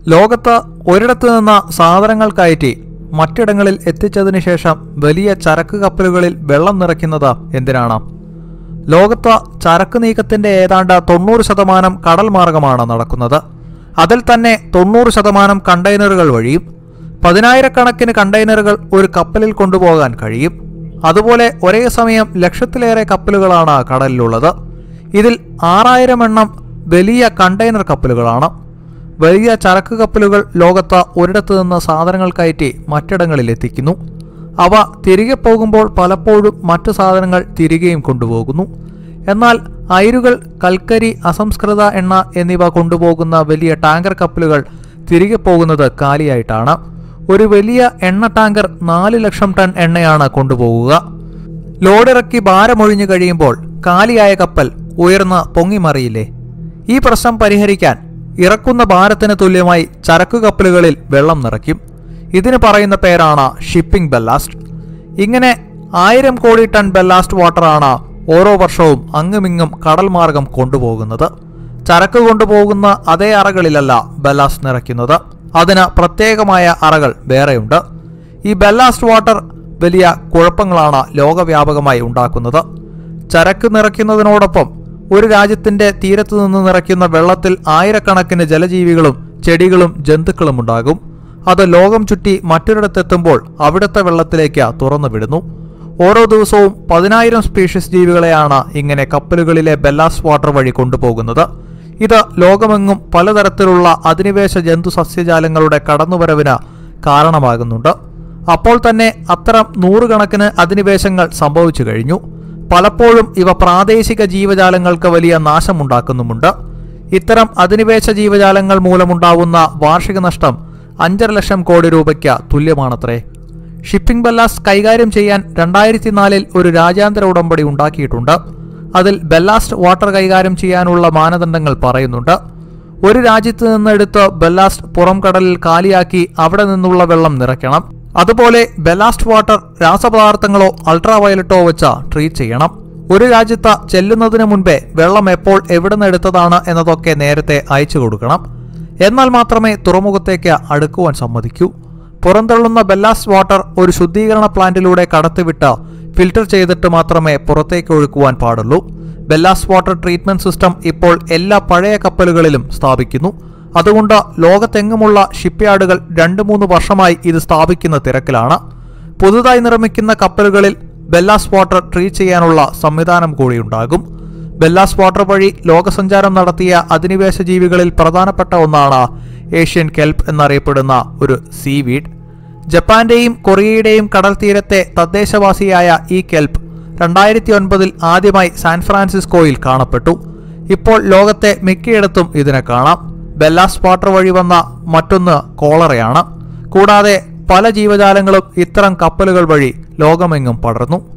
ലോകത്ത് ഒരിടത്തു നിന്ന് സാധനങ്ങൾ കയറ്റി മറ്റിടങ്ങളിൽ എത്തിച്ചതിനു ശേഷം വലിയ ചരക്ക് കപ്പലുകളിൽ വെള്ളം നിറയ്ക്കുന്നത് എന്തിനാണ് ലോകത്ത് ചരക്ക് നീക്കത്തിന്റെ ഏതാണ്ട് തൊണ്ണൂറ് ശതമാനം കടൽ മാർഗമാണ് നടക്കുന്നത് അതിൽ തന്നെ തൊണ്ണൂറ് ശതമാനം കണ്ടെയ്നറുകൾ വഴിയും പതിനായിരക്കണക്കിന് കണ്ടെയ്നറുകൾ ഒരു കപ്പലിൽ കൊണ്ടുപോകാൻ കഴിയും അതുപോലെ ഒരേ സമയം ലക്ഷത്തിലേറെ കപ്പലുകളാണ് കടലിലുള്ളത് ഇതിൽ ആറായിരം എണ്ണം വലിയ കണ്ടെയ്നർ കപ്പലുകളാണ് വലിയ ചരക്ക് കപ്പലുകൾ ലോകത്ത് ഒരിടത്തു നിന്ന് സാധനങ്ങൾ കയറ്റി മറ്റിടങ്ങളിൽ എത്തിക്കുന്നു അവ തിരികെ പോകുമ്പോൾ പലപ്പോഴും മറ്റു സാധനങ്ങൾ തിരികെയും കൊണ്ടുപോകുന്നു എന്നാൽ അയിരുകൾ കൽക്കരി അസംസ്കൃത എണ്ണ എന്നിവ കൊണ്ടുപോകുന്ന വലിയ ടാങ്കർ കപ്പലുകൾ തിരികെ പോകുന്നത് കാലിയായിട്ടാണ് ഒരു വലിയ എണ്ണ ടാങ്കർ നാല് ലക്ഷം ടൺ എണ്ണയാണ് കൊണ്ടുപോകുക ലോഡിറക്കി ഭാരമൊഴിഞ്ഞു കഴിയുമ്പോൾ കാലിയായ കപ്പൽ ഉയർന്ന് പൊങ്ങിമറിയില്ലേ ഈ പ്രശ്നം പരിഹരിക്കാൻ ഇറക്കുന്ന ഭാരത്തിന് തുല്യമായി ചരക്കു കപ്പലുകളിൽ വെള്ളം നിറയ്ക്കും ഇതിന് പറയുന്ന പേരാണ് ഷിപ്പിംഗ് ബെല്ലാസ്റ്റ് ഇങ്ങനെ ആയിരം കോടി ടൺ ബെല്ലാസ്റ്റ് വാട്ടറാണ് ഓരോ വർഷവും അങ്ങുമിങ്ങും കടൽ മാർഗം കൊണ്ടുപോകുന്നത് ചരക്ക് കൊണ്ടുപോകുന്ന അതേ അറകളിലല്ല ബെല്ലാസ്റ്റ് നിറയ്ക്കുന്നത് അതിന് പ്രത്യേകമായ അറകൾ വേറെയുണ്ട് ഈ ബെല്ലാസ്റ്റ് വാട്ടർ വലിയ കുഴപ്പങ്ങളാണ് ലോകവ്യാപകമായി ഉണ്ടാക്കുന്നത് ചരക്ക് നിറയ്ക്കുന്നതിനോടൊപ്പം ഒരു രാജ്യത്തിന്റെ തീരത്തു നിന്ന് നിറയ്ക്കുന്ന വെള്ളത്തിൽ ആയിരക്കണക്കിന് ജലജീവികളും ചെടികളും ജന്തുക്കളും ഉണ്ടാകും അത് ലോകം ചുറ്റി മറ്റൊരിടത്തെത്തുമ്പോൾ അവിടുത്തെ വെള്ളത്തിലേക്ക് തുറന്നു വിടുന്നു ഓരോ ദിവസവും പതിനായിരം സ്പീഷീസ് ജീവികളെയാണ് ഇങ്ങനെ കപ്പലുകളിലെ ബെല്ലാസ് വാട്ടർ വഴി കൊണ്ടുപോകുന്നത് ഇത് ലോകമെങ്ങും പലതരത്തിലുള്ള അധിനിവേശ ജന്തു സസ്യജാലങ്ങളുടെ കടന്നുവരവിന് കാരണമാകുന്നുണ്ട് അപ്പോൾ തന്നെ അത്തരം നൂറുകണക്കിന് അധിനിവേശങ്ങൾ സംഭവിച്ചു കഴിഞ്ഞു പലപ്പോഴും ഇവ പ്രാദേശിക ജീവജാലങ്ങൾക്ക് വലിയ നാശമുണ്ടാക്കുന്നുമുണ്ട് ഇത്തരം അധിനിവേശ ജീവജാലങ്ങൾ മൂലമുണ്ടാവുന്ന വാർഷിക നഷ്ടം അഞ്ചര ലക്ഷം കോടി രൂപയ്ക്ക് തുല്യമാണത്രേ ഷിപ്പിംഗ് ബെല്ലാസ്റ്റ് കൈകാര്യം ചെയ്യാൻ രണ്ടായിരത്തി നാലിൽ ഒരു രാജ്യാന്തര ഉടമ്പടി ഉണ്ടാക്കിയിട്ടുണ്ട് അതിൽ ബെല്ലാസ്റ്റ് വാട്ടർ കൈകാര്യം ചെയ്യാനുള്ള മാനദണ്ഡങ്ങൾ പറയുന്നുണ്ട് ഒരു രാജ്യത്ത് നിന്ന് എടുത്ത് ബെല്ലാസ്റ്റ് പുറം കടലിൽ കാലിയാക്കി അവിടെ നിന്നുള്ള വെള്ളം നിറയ്ക്കണം അതുപോലെ ബെല്ലാസ്റ്റ് വാട്ടർ രാസപദാർത്ഥങ്ങളോ അൾട്രാവയലറ്റോ വെച്ച് ട്രീറ്റ് ചെയ്യണം ഒരു രാജ്യത്ത് ചെല്ലുന്നതിന് മുൻപേ വെള്ളം എപ്പോൾ എവിടെ നിന്ന് എടുത്തതാണ് എന്നതൊക്കെ നേരത്തെ അയച്ചു കൊടുക്കണം എന്നാൽ മാത്രമേ തുറമുഖത്തേക്ക് അടുക്കുവാൻ സമ്മതിക്കൂ പുറന്തള്ളുന്ന ബെല്ലാസ്റ്റ് വാട്ടർ ഒരു ശുദ്ധീകരണ പ്ലാന്റിലൂടെ കടത്തിവിട്ട് ഫിൽട്ടർ ചെയ്തിട്ട് മാത്രമേ പുറത്തേക്ക് ഒഴുക്കുവാൻ പാടുള്ളൂ ബെല്ലാസ്റ്റ് വാട്ടർ ട്രീറ്റ്മെന്റ് സിസ്റ്റം ഇപ്പോൾ എല്ലാ പഴയ കപ്പലുകളിലും സ്ഥാപിക്കുന്നു അതുകൊണ്ട് ലോകത്തെങ്ങുമുള്ള ഷിപ്പ്യാർഡുകൾ രണ്ട് മൂന്ന് വർഷമായി ഇത് സ്ഥാപിക്കുന്ന തിരക്കിലാണ് പുതുതായി നിർമ്മിക്കുന്ന കപ്പലുകളിൽ ബെല്ലാസ് വാട്ടർ ട്രീറ്റ് ചെയ്യാനുള്ള സംവിധാനം കൂടിയുണ്ടാകും ബെല്ലാസ് വാട്ടർ വഴി ലോകസഞ്ചാരം നടത്തിയ അധിനിവേശ ജീവികളിൽ പ്രധാനപ്പെട്ട ഒന്നാണ് ഏഷ്യൻ കെൽപ്പ് എന്നറിയപ്പെടുന്ന ഒരു സീവീഡ് ജപ്പാന്റെയും കൊറിയയുടെയും കടൽ തീരത്തെ തദ്ദേശവാസിയായ ഈ കെൽപ്പ് രണ്ടായിരത്തി ഒൻപതിൽ ആദ്യമായി സാൻ ഫ്രാൻസിസ്കോയിൽ കാണപ്പെട്ടു ഇപ്പോൾ ലോകത്തെ മിക്കയിടത്തും ഇതിനെ കാണാം ബെല്ലാസ് വാട്ടർ വഴി വന്ന മറ്റൊന്ന് കോളറയാണ് കൂടാതെ പല ജീവജാലങ്ങളും ഇത്തരം കപ്പലുകൾ വഴി ലോകമെങ്ങും പടർന്നു